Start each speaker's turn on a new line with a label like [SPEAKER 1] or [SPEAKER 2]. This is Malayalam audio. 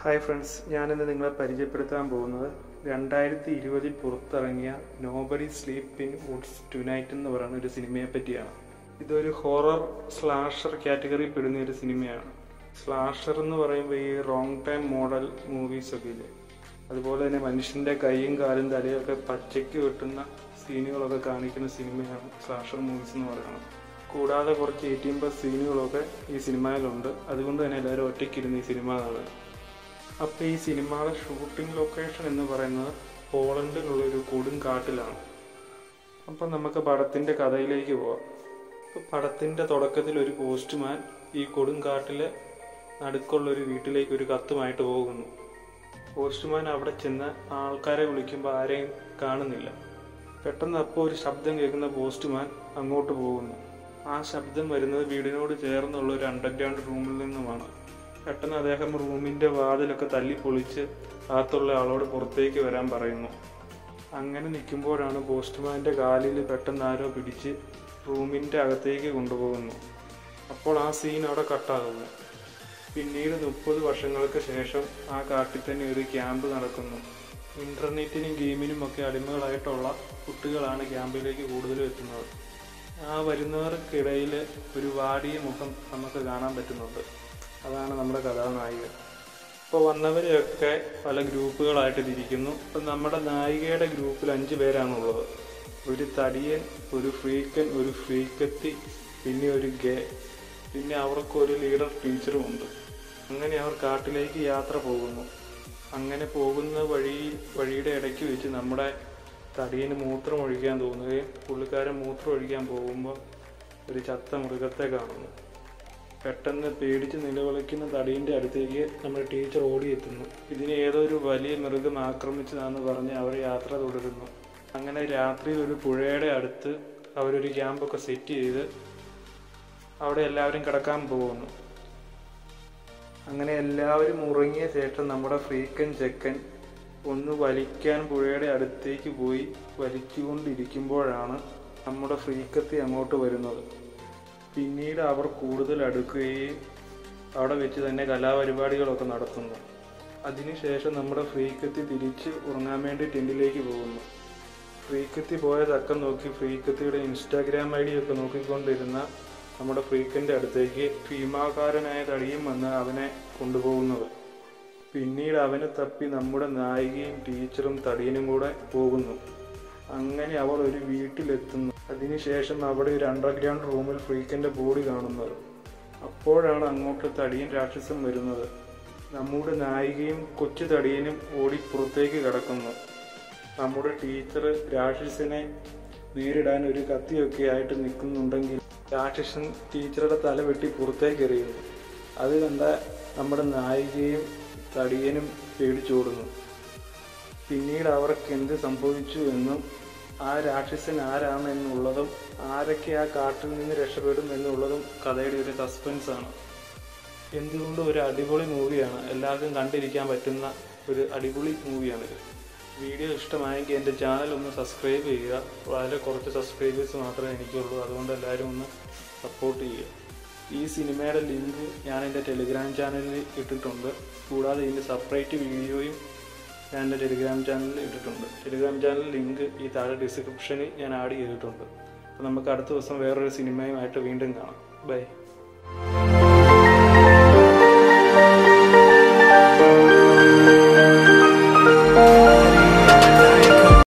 [SPEAKER 1] ഹായ് ഫ്രണ്ട്സ് ഞാനിന്ന് നിങ്ങളെ പരിചയപ്പെടുത്താൻ പോകുന്നത് രണ്ടായിരത്തി ഇരുപതിൽ പുറത്തിറങ്ങിയ nobody sleep in woods tonight എന്ന് പറയുന്ന ഒരു സിനിമയെ പറ്റിയാണ് ഇതൊരു ഹൊറർ സ്ലാഷർ കാറ്റഗറിയിൽ പെടുന്ന ഒരു സിനിമയാണ് സ്ലാഷർ എന്ന് പറയുമ്പോൾ ഈ റോങ് ടൈം മോഡൽ മൂവീസ് ഒക്കെ ഇല്ലേ അതുപോലെ തന്നെ മനുഷ്യന്റെ കൈയും കാലും തലയൊക്കെ പച്ചയ്ക്ക് വെട്ടുന്ന സീനുകളൊക്കെ കാണിക്കുന്ന സിനിമയാണ് സ്ലാഷർ മൂവീസ് എന്ന് പറയുന്നത് കൂടാതെ കുറച്ച് എയ്റ്റീൻ പ്ലസ് സീനുകളൊക്കെ ഈ സിനിമയിലുണ്ട് അതുകൊണ്ട് തന്നെ എല്ലാവരും ഒറ്റയ്ക്കിരുന്ന് ഈ സിനിമ കാണുക അപ്പോൾ ഈ സിനിമയുടെ ഷൂട്ടിംഗ് ലൊക്കേഷൻ എന്ന് പറയുന്നത് പോളണ്ടിലുള്ള ഒരു കൊടുങ്കാട്ടിലാണ് അപ്പം നമുക്ക് പടത്തിൻ്റെ കഥയിലേക്ക് പോവാം അപ്പോൾ പടത്തിൻ്റെ തുടക്കത്തിൽ ഒരു പോസ്റ്റ്മാൻ ഈ കൊടുങ്കാട്ടിലെ നടുക്കുള്ള ഒരു വീട്ടിലേക്ക് ഒരു കത്തുമായിട്ട് പോകുന്നു പോസ്റ്റ്മാൻ അവിടെ ചെന്ന് ആൾക്കാരെ വിളിക്കുമ്പോൾ ആരെയും കാണുന്നില്ല പെട്ടെന്ന് അപ്പോൾ ഒരു ശബ്ദം കേൾക്കുന്ന പോസ്റ്റ്മാൻ അങ്ങോട്ട് പോകുന്നു ആ ശബ്ദം വരുന്നത് വീടിനോട് ചേർന്നുള്ള ഒരു അണ്ടർഗ്രൗണ്ട് റൂമിൽ നിന്നുമാണ് പെട്ടെന്ന് അദ്ദേഹം റൂമിന്റെ വാതിലൊക്കെ തല്ലി പൊളിച്ച് അകത്തുള്ള ആളോട് പുറത്തേക്ക് വരാൻ പറയുന്നു അങ്ങനെ നിൽക്കുമ്പോഴാണ് പോസ്റ്റ്മാന്റെ കാലിൽ പെട്ടെന്ന് ആരോ പിടിച്ച് റൂമിന്റെ അകത്തേക്ക് കൊണ്ടുപോകുന്നു അപ്പോൾ ആ സീൻ അവിടെ കട്ടാകുന്നു പിന്നീട് മുപ്പത് വർഷങ്ങൾക്ക് ശേഷം ആ കാട്ടിൽ തന്നെ ഒരു ക്യാമ്പ് നടക്കുന്നു ഇന്റർനെറ്റിനും ഗെയിമിനും ഒക്കെ അടിമകളായിട്ടുള്ള കുട്ടികളാണ് ക്യാമ്പിലേക്ക് കൂടുതലും എത്തുന്നത് ആ വരുന്നവർക്കിടയിൽ ഒരു വാടിയ മുഖം നമുക്ക് കാണാൻ പറ്റുന്നുണ്ട് അതാണ് നമ്മുടെ കഥാനായിക ഇപ്പോൾ വന്നവരെയൊക്കെ പല ഗ്രൂപ്പുകളായിട്ട് തിരിക്കുന്നു ഇപ്പം നമ്മുടെ നായികയുടെ ഗ്രൂപ്പിൽ അഞ്ച് പേരാണുള്ളത് ഒരു തടിയൻ ഒരു ഫ്രീക്കൻ ഒരു ഫ്രീക്കത്തി പിന്നെ ഒരു ഗേ പിന്നെ അവർക്കൊരു ലീഡർ ടീച്ചറും ഉണ്ട് അങ്ങനെ അവർ കാട്ടിലേക്ക് യാത്ര പോകുന്നു അങ്ങനെ പോകുന്ന വഴി വഴിയുടെ ഇടയ്ക്ക് വെച്ച് നമ്മുടെ തടിയന് മൂത്രം ഒഴിക്കാൻ തോന്നുകയും പുള്ളിക്കാരൻ മൂത്രം ഒഴിക്കാൻ പോകുമ്പോൾ ഒരു ചത്ത മൃഗത്തെ കാണുന്നു പെട്ടെന്ന് പേടിച്ച് നിലവിളിക്കുന്ന തടീൻ്റെ അടുത്തേക്ക് നമ്മുടെ ടീച്ചർ ഓടിയെത്തുന്നു ഇതിനെ ഏതോ ഒരു വലിയ മൃഗം ആക്രമിച്ചതാണെന്ന് പറഞ്ഞ് അവർ യാത്ര തുടരുന്നു അങ്ങനെ രാത്രി ഒരു പുഴയുടെ അടുത്ത് അവരൊരു ക്യാമ്പൊക്കെ സെറ്റ് ചെയ്ത് അവിടെ എല്ലാവരും കിടക്കാൻ പോകുന്നു അങ്ങനെ എല്ലാവരും ഉറങ്ങിയ ശേഷം നമ്മുടെ ഫ്രീക്കൻ ചെക്കൻ ഒന്ന് വലിക്കാൻ പുഴയുടെ അടുത്തേക്ക് പോയി വലിച്ചുകൊണ്ടിരിക്കുമ്പോഴാണ് നമ്മുടെ ഫ്രീക്കത്തി അങ്ങോട്ട് വരുന്നത് പിന്നീട് അവർ കൂടുതൽ അടുക്കുകയും അവിടെ വെച്ച് തന്നെ കലാപരിപാടികളൊക്കെ നടത്തുന്നു അതിനുശേഷം നമ്മുടെ ഫ്രീക്കത്തി തിരിച്ച് ഉറങ്ങാൻ വേണ്ടി ടെൻറ്റിലേക്ക് പോകുന്നു ഫ്രീക്കത്തി പോയ തക്കം നോക്കി ഫ്രീക്കത്തിയുടെ ഇൻസ്റ്റാഗ്രാം ഐ ഡി ഒക്കെ നോക്കിക്കൊണ്ടിരുന്ന നമ്മുടെ ഫ്രീക്കൻ്റെ അടുത്തേക്ക് ഭീമാകാരനായ തടിയും വന്ന് അവനെ കൊണ്ടുപോകുന്നത് പിന്നീട് അവനെ തപ്പി നമ്മുടെ നായികയും ടീച്ചറും തടിയനും കൂടെ പോകുന്നു അങ്ങനെ അവർ ഒരു വീട്ടിലെത്തുന്നു അതിനുശേഷം അവിടെ ഒരു അണ്ടർഗ്രൗണ്ട് റൂമിൽ ഫ്രീക്കന്റെ ബോഡി കാണുന്നത് അപ്പോഴാണ് അങ്ങോട്ട് തടിയൻ രാക്ഷസൻ വരുന്നത് നമ്മുടെ നായികയും കൊച്ചു തടിയനും ഓടി പുറത്തേക്ക് കിടക്കുന്നു നമ്മുടെ ടീച്ചർ രാക്ഷസനെ നേരിടാൻ ഒരു കത്തിയൊക്കെ ആയിട്ട് നിൽക്കുന്നുണ്ടെങ്കിൽ രാക്ഷസൻ ടീച്ചറുടെ തല വെട്ടി പുറത്തേക്ക് എറിയുന്നു അത് കണ്ട നമ്മുടെ നായികയും തടിയനും പേടിച്ചോടുന്നു പിന്നീട് അവർക്ക് എന്ത് സംഭവിച്ചു എന്നും ആ രാക്ഷസൻ ആരാണ് എന്നുള്ളതും ആരൊക്കെ ആ കാട്ടിൽ നിന്ന് രക്ഷപ്പെടും എന്നുള്ളതും കഥയുടെ ഒരു സസ്പെൻസ് ആണ് എന്തുകൊണ്ടും ഒരു അടിപൊളി മൂവിയാണ് എല്ലാവർക്കും കണ്ടിരിക്കാൻ പറ്റുന്ന ഒരു അടിപൊളി മൂവിയാണിത് വീഡിയോ ഇഷ്ടമായെങ്കിൽ എൻ്റെ ചാനൽ ഒന്ന് സബ്സ്ക്രൈബ് ചെയ്യുക വളരെ കുറച്ച് സബ്സ്ക്രൈബേഴ്സ് മാത്രമേ എനിക്കുള്ളൂ അതുകൊണ്ട് എല്ലാവരും ഒന്ന് സപ്പോർട്ട് ചെയ്യുക ഈ സിനിമയുടെ ലിങ്ക് ഞാൻ എൻ്റെ ടെലിഗ്രാം ചാനലിൽ ഇട്ടിട്ടുണ്ട് കൂടാതെ ഇതിൻ്റെ സെപ്പറേറ്റ് വീഡിയോയും ഞാൻ എൻ്റെ ടെലിഗ്രാം ചാനലിൽ ഇട്ടിട്ടുണ്ട് ടെലിഗ്രാം ചാനൽ ലിങ്ക് ഈ താഴെ ഡിസ്ക്രിപ്ഷനിൽ ഞാൻ ആഡ് ചെയ്തിട്ടുണ്ട് അപ്പോൾ നമുക്ക് അടുത്ത ദിവസം വേറൊരു സിനിമയുമായിട്ട് വീണ്ടും കാണാം ബൈ